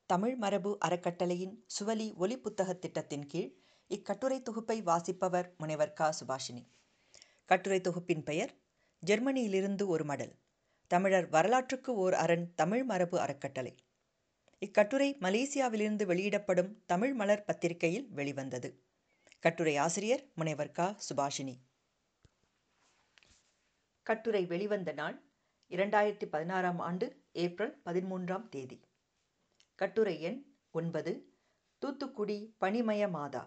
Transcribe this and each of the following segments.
தமிழ் மரபு அறக்கட்டளையின் சுவலி ஒலி புத்தகத் திட்டத்தின் கீழ் இக்கட்டுரை தொகுப்பை வாசிப்பவர் முனைவர் க சுபாஷினி கட்டுரை தொகுப்பின் பெயர் ஜெர்மனியிலிருந்து ஒரு மடல் தமிழர் வரலாற்றுக்கு ஓர் அரண் தமிழ் மரபு அறக்கட்டளை இக்கட்டுரை மலேசியாவிலிருந்து வெளியிடப்படும் தமிழ் மலர் பத்திரிகையில் வெளிவந்தது கட்டுரை ஆசிரியர் முனைவர் க சுபாஷினி கட்டுரை வெளிவந்த நாள் இரண்டாயிரத்தி பதினாறாம் ஆண்டு ஏப்ரல் பதிமூன்றாம் தேதி கட்டுரை எண் ஒன்பது தூத்துக்குடி பனிமய மாதா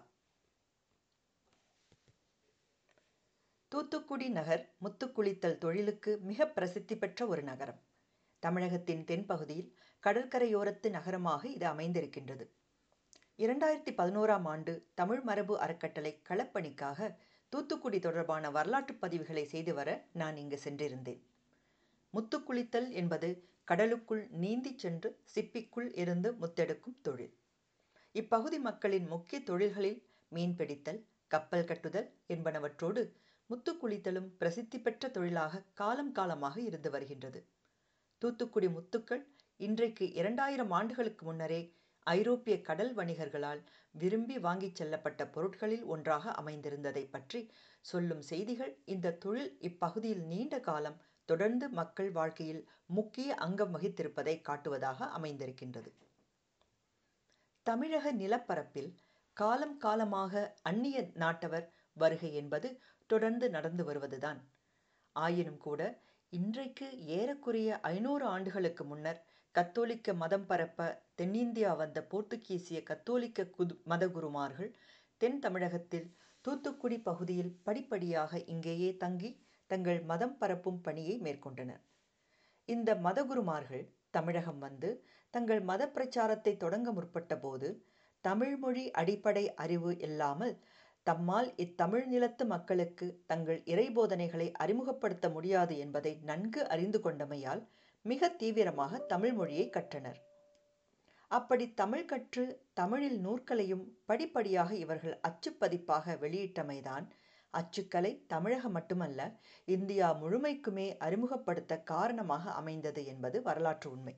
தூத்துக்குடி நகர் முத்துக்குளித்தல் தொழிலுக்கு மிக பிரசித்தி பெற்ற ஒரு நகரம் தமிழகத்தின் தென்பகுதியில் கடற்கரையோரத்து நகரமாக இது அமைந்திருக்கின்றது இரண்டாயிரத்தி பதினோராம் ஆண்டு தமிழ் மரபு அறக்கட்டளை களப்பணிக்காக தூத்துக்குடி தொடர்பான வரலாற்று பதிவுகளை செய்து வர நான் இங்கு சென்றிருந்தேன் முத்துக்குளித்தல் என்பது கடலுக்குள் நீந்தி சென்று சிப்பிக்குள் இருந்து முத்தெடுக்கும் தொழில் இப்பகுதி மக்களின் முக்கிய தொழில்களில் மீன் பிடித்தல் கப்பல் கட்டுதல் என்பனவற்றோடு முத்துக்குளித்தலும் பிரசித்தி பெற்ற தொழிலாக காலம் காலமாக இருந்து வருகின்றது தூத்துக்குடி முத்துக்கள் இன்றைக்கு இரண்டாயிரம் ஆண்டுகளுக்கு முன்னரே ஐரோப்பிய கடல் வணிகர்களால் விரும்பி வாங்கிச் செல்லப்பட்ட பொருட்களில் ஒன்றாக அமைந்திருந்ததை பற்றி சொல்லும் செய்திகள் இந்த தொழில் இப்பகுதியில் நீண்ட காலம் தொடர்ந்து மக்கள் வாழ்க்கையில் முக்கிய அங்கம் வகித்திருப்பதை காட்டுவதாக அமைந்திருக்கின்றது தமிழக நிலப்பரப்பில் காலம் காலமாக அந்நிய நாட்டவர் வருகை என்பது தொடர்ந்து நடந்து வருவதுதான் ஆயினும் கூட இன்றைக்கு ஏறக்குறைய ஐநூறு ஆண்டுகளுக்கு முன்னர் கத்தோலிக்க மதம் பரப்ப தென்னிந்தியா வந்த போர்த்துகீசிய கத்தோலிக்க குது மதகுருமார்கள் தென் தமிழகத்தில் தூத்துக்குடி பகுதியில் படிப்படியாக இங்கேயே தங்கி தங்கள் மதம் பரப்பும் பணியை மேற்கொண்டனர் இந்த மதகுருமார்கள் தமிழகம் வந்து தங்கள் மத பிரச்சாரத்தை தொடங்க முற்பட்ட போது தமிழ்மொழி அடிப்படை அறிவு இல்லாமல் தம்மால் இத்தமிழ் நிலத்து மக்களுக்கு தங்கள் இறைபோதனைகளை அறிமுகப்படுத்த முடியாது என்பதை நன்கு அறிந்து கொண்டமையால் மிக தீவிரமாக தமிழ் மொழியை கற்றனர் அப்படி தமிழ் கற்று தமிழில் நூற்களையும் படிப்படியாக இவர்கள் அச்சுப்பதிப்பாக வெளியிட்டமைதான் அச்சுக்கலை தமிழகம் மட்டுமல்ல இந்தியா முழுமைக்குமே அறிமுகப்படுத்த காரணமாக அமைந்தது என்பது வரலாற்று உண்மை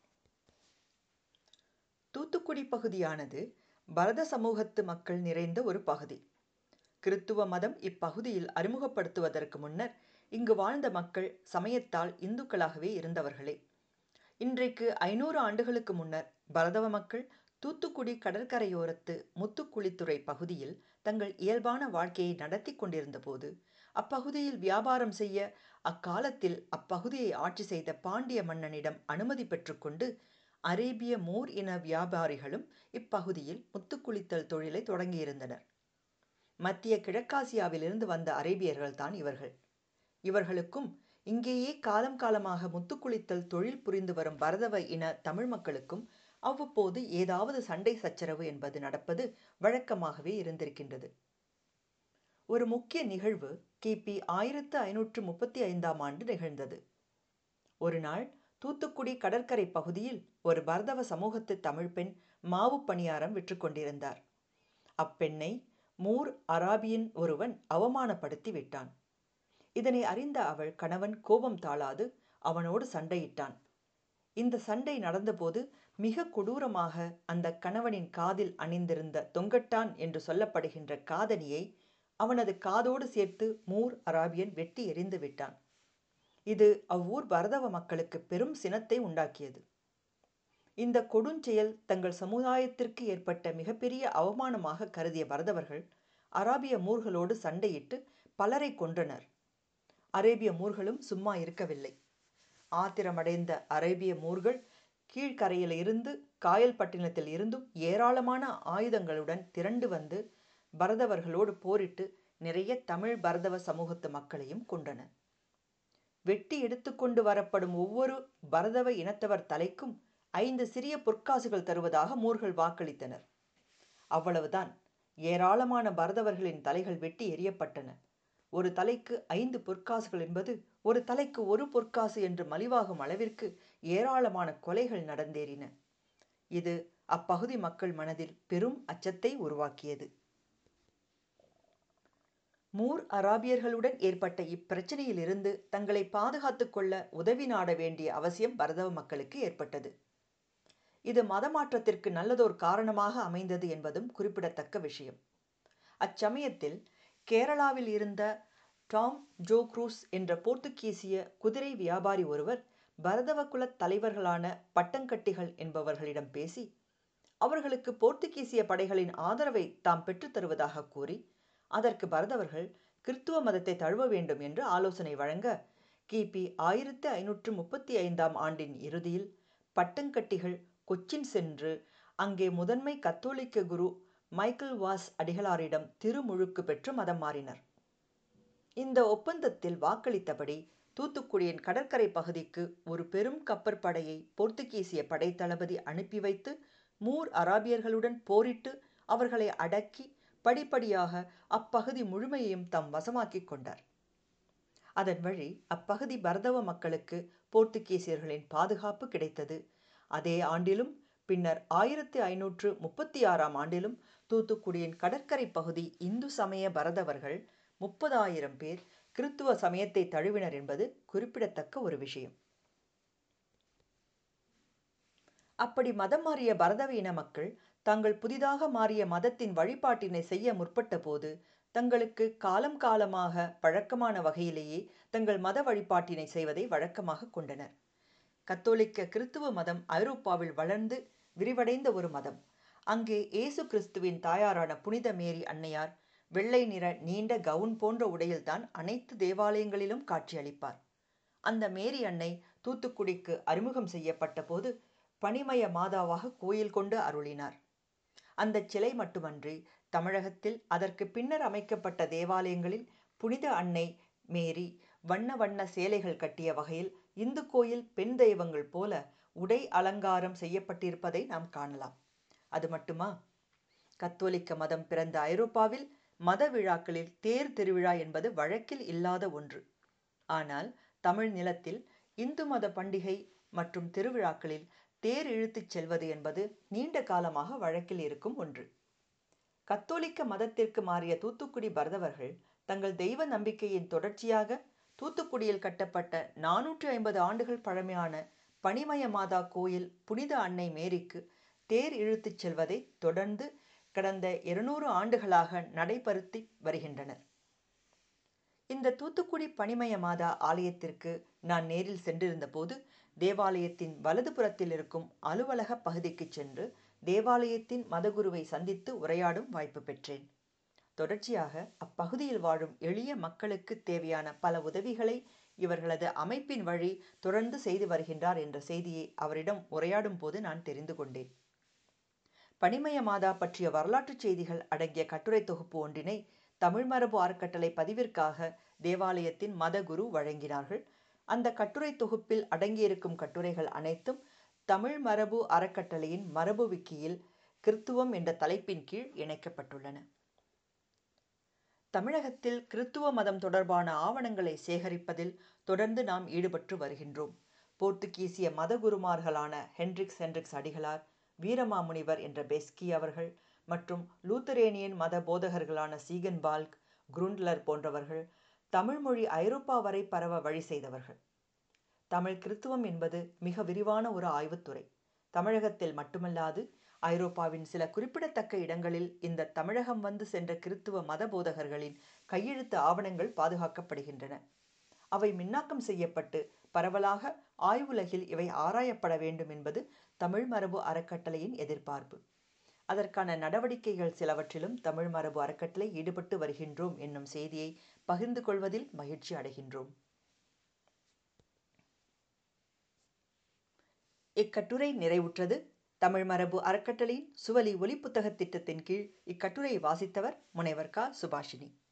தூத்துக்குடி பகுதியானது பரத சமூகத்து மக்கள் நிறைந்த ஒரு பகுதி கிறித்துவ மதம் இப்பகுதியில் அறிமுகப்படுத்துவதற்கு முன்னர் இங்கு வாழ்ந்த மக்கள் சமயத்தால் இந்துக்களாகவே இருந்தவர்களே இன்றைக்கு ஐநூறு ஆண்டுகளுக்கு முன்னர் பரதவ மக்கள் தூத்துக்குடி கடற்கரையோரத்து முத்துக்குளித்துறை பகுதியில் தங்கள் இயல்பான வாழ்க்கையை நடத்தி கொண்டிருந்த போது அப்பகுதியில் வியாபாரம் செய்ய அக்காலத்தில் அப்பகுதியை ஆட்சி செய்த பாண்டிய மன்னனிடம் அனுமதி பெற்றுக்கொண்டு அரேபிய மூர் இன வியாபாரிகளும் இப்பகுதியில் முத்துக்குளித்தல் தொழிலை தொடங்கியிருந்தனர் மத்திய கிழக்காசியாவிலிருந்து வந்த அரேபியர்கள் தான் இவர்கள் இவர்களுக்கும் இங்கேயே காலம் காலமாக முத்துக்குளித்தல் தொழில் புரிந்து வரும் பரதவ இன தமிழ் மக்களுக்கும் அவ்வப்போது ஏதாவது சண்டை சச்சரவு என்பது நடப்பது வழக்கமாகவே இருந்திருக்கின்றது ஒரு முக்கிய நிகழ்வு கிபி ஆயிரத்து ஐநூற்று முப்பத்தி ஐந்தாம் ஆண்டு நிகழ்ந்தது ஒரு நாள் தூத்துக்குடி கடற்கரை பகுதியில் ஒரு பரதவ சமூகத்து தமிழ் பெண் மாவு பணியாரம் விற்று கொண்டிருந்தார் அப்பெண்ணை மூர் அராபியன் ஒருவன் அவமானப்படுத்தி விட்டான் இதனை அறிந்த அவள் கணவன் கோபம் தாளாது அவனோடு சண்டையிட்டான் இந்த சண்டை நடந்தபோது மிக கொடூரமாக அந்த கணவனின் காதில் அணிந்திருந்த தொங்கட்டான் என்று சொல்லப்படுகின்ற காதணியை அவனது காதோடு சேர்த்து மூர் அராபியன் வெட்டி எறிந்து விட்டான் இது அவ்வூர் பரதவ மக்களுக்கு பெரும் சினத்தை உண்டாக்கியது இந்த கொடுஞ்செயல் தங்கள் சமுதாயத்திற்கு ஏற்பட்ட மிகப்பெரிய அவமானமாக கருதிய பரதவர்கள் அராபிய மூர்களோடு சண்டையிட்டு பலரை கொன்றனர் அரேபிய மூர்களும் சும்மா இருக்கவில்லை ஆத்திரமடைந்த அரேபிய மூர்கள் கீழ்கரையில் இருந்து காயல்பட்டினத்தில் இருந்தும் ஏராளமான ஆயுதங்களுடன் திரண்டு வந்து பரதவர்களோடு போரிட்டு நிறைய தமிழ் பரதவ சமூகத்து மக்களையும் கொண்டனர் வெட்டி எடுத்துக்கொண்டு வரப்படும் ஒவ்வொரு பரதவ இனத்தவர் தலைக்கும் ஐந்து சிறிய பொற்காசுகள் தருவதாக மூர்கள் வாக்களித்தனர் அவ்வளவுதான் ஏராளமான பரதவர்களின் தலைகள் வெட்டி எறியப்பட்டன ஒரு தலைக்கு ஐந்து பொற்காசுகள் என்பது ஒரு தலைக்கு ஒரு பொற்காசு என்று மலிவாகும் அளவிற்கு ஏராளமான கொலைகள் நடந்தேறின இது அப்பகுதி மக்கள் மனதில் பெரும் அச்சத்தை உருவாக்கியது மூர் அராபியர்களுடன் ஏற்பட்ட இப்பிரச்சனையிலிருந்து தங்களை பாதுகாத்துக் கொள்ள உதவி நாட வேண்டிய அவசியம் பரதவ மக்களுக்கு ஏற்பட்டது இது மதமாற்றத்திற்கு நல்லதோர் காரணமாக அமைந்தது என்பதும் குறிப்பிடத்தக்க விஷயம் அச்சமயத்தில் கேரளாவில் இருந்த டாம் ஜோ க்ரூஸ் என்ற போர்த்துகீசிய குதிரை வியாபாரி ஒருவர் பரதவகுலத் தலைவர்களான பட்டங்கட்டிகள் என்பவர்களிடம் பேசி அவர்களுக்கு போர்த்துகீசிய படைகளின் ஆதரவை தாம் பெற்றுத் தருவதாக கூறி அதற்கு பரதவர்கள் கிறித்துவ மதத்தை தழுவ வேண்டும் என்று ஆலோசனை வழங்க கிபி ஆயிரத்தி ஐநூற்று முப்பத்தி ஐந்தாம் ஆண்டின் இறுதியில் பட்டங்கட்டிகள் கொச்சின் சென்று அங்கே முதன்மை கத்தோலிக்க குரு மைக்கேல் வாஸ் அடிகளாரிடம் திருமுழுக்கு பெற்று மதம் மாறினர் இந்த ஒப்பந்தத்தில் வாக்களித்தபடி தூத்துக்குடியின் கடற்கரை பகுதிக்கு ஒரு பெரும் கப்பற்படையை போர்த்துகீசிய படைத்தளபதி அனுப்பி வைத்து மூர் அராபியர்களுடன் போரிட்டு அவர்களை அடக்கி படிப்படியாக அப்பகுதி முழுமையையும் தம் வசமாக்கிக் கொண்டார் அதன் வழி அப்பகுதி பரதவ மக்களுக்கு போர்த்துகீசியர்களின் பாதுகாப்பு கிடைத்தது அதே ஆண்டிலும் பின்னர் ஆயிரத்தி ஐநூற்று முப்பத்தி ஆறாம் ஆண்டிலும் தூத்துக்குடியின் கடற்கரை பகுதி இந்து சமய பரதவர்கள் முப்பதாயிரம் பேர் கிறித்துவ சமயத்தை தழுவினர் என்பது குறிப்பிடத்தக்க ஒரு விஷயம் அப்படி மதம் மாறிய பரதவ இன மக்கள் தங்கள் புதிதாக மாறிய மதத்தின் வழிபாட்டினை செய்ய முற்பட்ட போது தங்களுக்கு காலம் காலமாக வழக்கமான வகையிலேயே தங்கள் மத வழிபாட்டினை செய்வதை வழக்கமாக கொண்டனர் கத்தோலிக்க கிறித்துவ மதம் ஐரோப்பாவில் வளர்ந்து விரிவடைந்த ஒரு மதம் அங்கே இயேசு கிறிஸ்துவின் தாயாரான புனித மேரி அன்னையார் வெள்ளை நிற நீண்ட கவுன் போன்ற உடையில்தான் அனைத்து தேவாலயங்களிலும் காட்சியளிப்பார் அந்த மேரி அன்னை தூத்துக்குடிக்கு அறிமுகம் செய்யப்பட்ட போது பனிமய மாதாவாக கோயில் கொண்டு அருளினார் அந்த சிலை மட்டுமன்றி தமிழகத்தில் அதற்கு பின்னர் அமைக்கப்பட்ட தேவாலயங்களில் புனித அன்னை மேரி வண்ண வண்ண சேலைகள் கட்டிய வகையில் இந்து கோயில் பெண் தெய்வங்கள் போல உடை அலங்காரம் செய்யப்பட்டிருப்பதை நாம் காணலாம் அது மட்டுமா கத்தோலிக்க மதம் பிறந்த ஐரோப்பாவில் மத விழாக்களில் தேர் திருவிழா என்பது வழக்கில் இல்லாத ஒன்று ஆனால் தமிழ் நிலத்தில் இந்து மத பண்டிகை மற்றும் திருவிழாக்களில் தேர் இழுத்துச் செல்வது என்பது நீண்ட காலமாக வழக்கில் இருக்கும் ஒன்று கத்தோலிக்க மதத்திற்கு மாறிய தூத்துக்குடி பரதவர்கள் தங்கள் தெய்வ நம்பிக்கையின் தொடர்ச்சியாக தூத்துக்குடியில் கட்டப்பட்ட நானூற்றி ஐம்பது ஆண்டுகள் பழமையான பனிமய மாதா கோயில் புனித அன்னை மேரிக்கு தேர் இழுத்துச் செல்வதை தொடர்ந்து கடந்த இருநூறு ஆண்டுகளாக நடைபெறுத்தி வருகின்றனர் இந்த தூத்துக்குடி பனிமய மாதா ஆலயத்திற்கு நான் நேரில் சென்றிருந்த போது தேவாலயத்தின் வலதுபுறத்தில் இருக்கும் அலுவலக பகுதிக்கு சென்று தேவாலயத்தின் மதகுருவை சந்தித்து உரையாடும் வாய்ப்பு பெற்றேன் தொடர்ச்சியாக அப்பகுதியில் வாழும் எளிய மக்களுக்கு தேவையான பல உதவிகளை இவர்களது அமைப்பின் வழி தொடர்ந்து செய்து வருகின்றார் என்ற செய்தியை அவரிடம் உரையாடும் போது நான் தெரிந்து கொண்டேன் பனிமய மாதா பற்றிய வரலாற்றுச் செய்திகள் அடங்கிய கட்டுரை தொகுப்பு ஒன்றினை தமிழ் மரபு அறக்கட்டளை பதிவிற்காக தேவாலயத்தின் மதகுரு வழங்கினார்கள் அந்த கட்டுரை தொகுப்பில் அடங்கியிருக்கும் கட்டுரைகள் அனைத்தும் தமிழ் மரபு அறக்கட்டளையின் மரபு விக்கியில் கிறித்துவம் என்ற தலைப்பின் கீழ் இணைக்கப்பட்டுள்ளன தமிழகத்தில் கிறித்துவ மதம் தொடர்பான ஆவணங்களை சேகரிப்பதில் தொடர்ந்து நாம் ஈடுபட்டு வருகின்றோம் போர்த்துகீசிய மதகுருமார்களான ஹென்ரிக்ஸ் ஹென்ரிக்ஸ் அடிகளார் வீரமாமுனிவர் என்ற பெஸ்கி அவர்கள் மற்றும் லூத்தரேனியன் மத போதகர்களான சீகன் பால்க் குருண்ட்லர் போன்றவர்கள் தமிழ் மொழி ஐரோப்பா வரை பரவ வழி செய்தவர்கள் தமிழ் கிறித்துவம் என்பது மிக விரிவான ஒரு ஆய்வுத்துறை தமிழகத்தில் மட்டுமல்லாது ஐரோப்பாவின் சில குறிப்பிடத்தக்க இடங்களில் இந்த தமிழகம் வந்து சென்ற கிறித்துவ மத போதகர்களின் கையெழுத்து ஆவணங்கள் பாதுகாக்கப்படுகின்றன அவை மின்னாக்கம் செய்யப்பட்டு பரவலாக ஆய்வுலகில் இவை ஆராயப்பட வேண்டும் என்பது தமிழ் மரபு அறக்கட்டளையின் எதிர்பார்ப்பு அதற்கான நடவடிக்கைகள் சிலவற்றிலும் தமிழ் மரபு அறக்கட்டளை ஈடுபட்டு வருகின்றோம் என்னும் செய்தியை பகிர்ந்து கொள்வதில் மகிழ்ச்சி அடைகின்றோம் இக்கட்டுரை நிறைவுற்றது தமிழ் மரபு அறக்கட்டளையின் சுவலி ஒலி புத்தக திட்டத்தின் கீழ் இக்கட்டுரையை வாசித்தவர் முனைவர் க சுபாஷினி